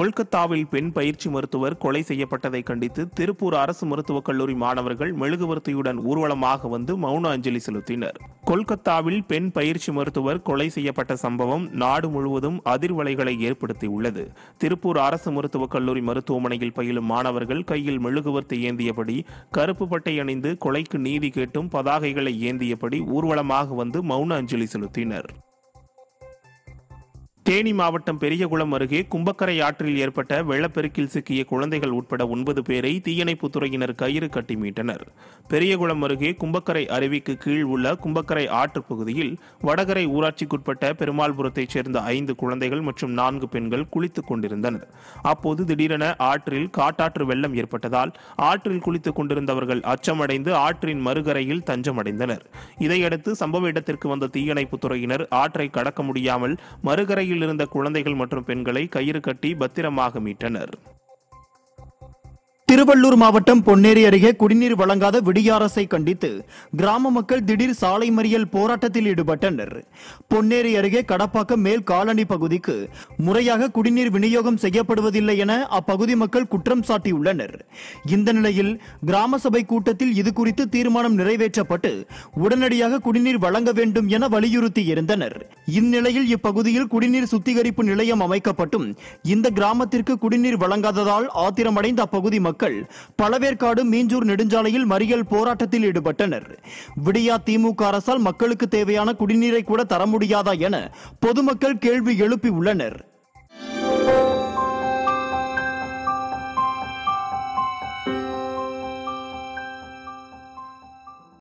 கொல்கத்தாவில் பெண் பயிற்சி மருத்துவர் கொலை செய்யப்பட்டதை கண்டித்து திருப்பூர் அரசு மருத்துவக் கல்லூரி மாணவர்கள் மெழுகுவர்த்தியுடன் ஊர்வலமாக வந்து மௌன அஞ்சலி செலுத்தினர் கொல்கத்தாவில் பெண் பயிற்சி மருத்துவர் கொலை செய்யப்பட்ட சம்பவம் நாடு முழுவதும் அதிர்வலைகளை ஏற்படுத்தியுள்ளது திருப்பூர் அரசு மருத்துவக் கல்லூரி மருத்துவமனையில் பயிலும் மாணவர்கள் கையில் மெழுகுவர்த்தி ஏந்தியபடி கருப்பு பட்டை அணிந்து கொலைக்கு நீதி கேட்டும் பதாகைகளை ஏந்தியபடி ஊர்வலமாக வந்து மௌன அஞ்சலி செலுத்தினர் தேனி மாவட்டம் பெரியகுளம் அருகே கும்பக்கரை ஆற்றில் ஏற்பட்ட வெள்ளப்பெருக்கில் சிக்கிய குழந்தைகள் உட்பட ஒன்பது பேரை தீயணைப்புத் துறையினர் கயிறு கட்டி மீட்டனர் பெரியகுளம் அருகே கும்பக்கரை அருவிக்கு கீழ் உள்ள கும்பக்கரை ஆற்றுப் பகுதியில் வடகரை ஊராட்சிக்குட்பட்ட பெருமாள்புரத்தைச் சேர்ந்த ஐந்து குழந்தைகள் மற்றும் நான்கு பெண்கள் குளித்துக் கொண்டிருந்தனர் அப்போது திடீரென ஆற்றில் காட்டாற்று வெள்ளம் ஏற்பட்டதால் ஆற்றில் குளித்துக் கொண்டிருந்தவர்கள் அச்சமடைந்து ஆற்றின் மறுகரையில் தஞ்சமடைந்தனர் இதையடுத்து சம்பவ இடத்திற்கு வந்த தீயணைப்புத் துறையினர் ஆற்றை கடக்க முடியாமல் மறுகரையில் இருந்த குழந்தைகள் மற்றும் பெண்களை கயிறு கட்டி பத்திரமாக மீட்டனர் திருவள்ளூர் மாவட்டம் பொன்னேரி அருகே குடிநீர் வழங்காத விடிய அரசை கண்டித்து கிராம மக்கள் திடீர் சாலை மறியல் போராட்டத்தில் ஈடுபட்டனர் பொன்னேரி அருகே கடப்பாக்கம் மேல் காலனி பகுதிக்கு முறையாக குடிநீர் விநியோகம் செய்யப்படுவதில்லை என அப்பகுதி மக்கள் குற்றம் சாட்டியுள்ளனர் இந்த நிலையில் கிராம சபை கூட்டத்தில் இது குறித்து தீர்மானம் நிறைவேற்றப்பட்டு உடனடியாக குடிநீர் வழங்க வேண்டும் என வலியுறுத்தி இருந்தனர் இந்நிலையில் இப்பகுதியில் குடிநீர் சுத்திகரிப்பு நிலையம் அமைக்கப்பட்டும் இந்த கிராமத்திற்கு குடிநீர் வழங்காததால் ஆத்திரமடைந்த அப்பகுதி மக்கள் பழவேற்காடு மீஞ்சூர் நெடுஞ்சாலையில் மறியல் போராட்டத்தில் ஈடுபட்டனர் விடியா திமுக அரசால் மக்களுக்கு தேவையான குடிநீரை கூட தர முடியாதா என பொதுமக்கள் கேள்வி எழுப்பி உள்ளனர்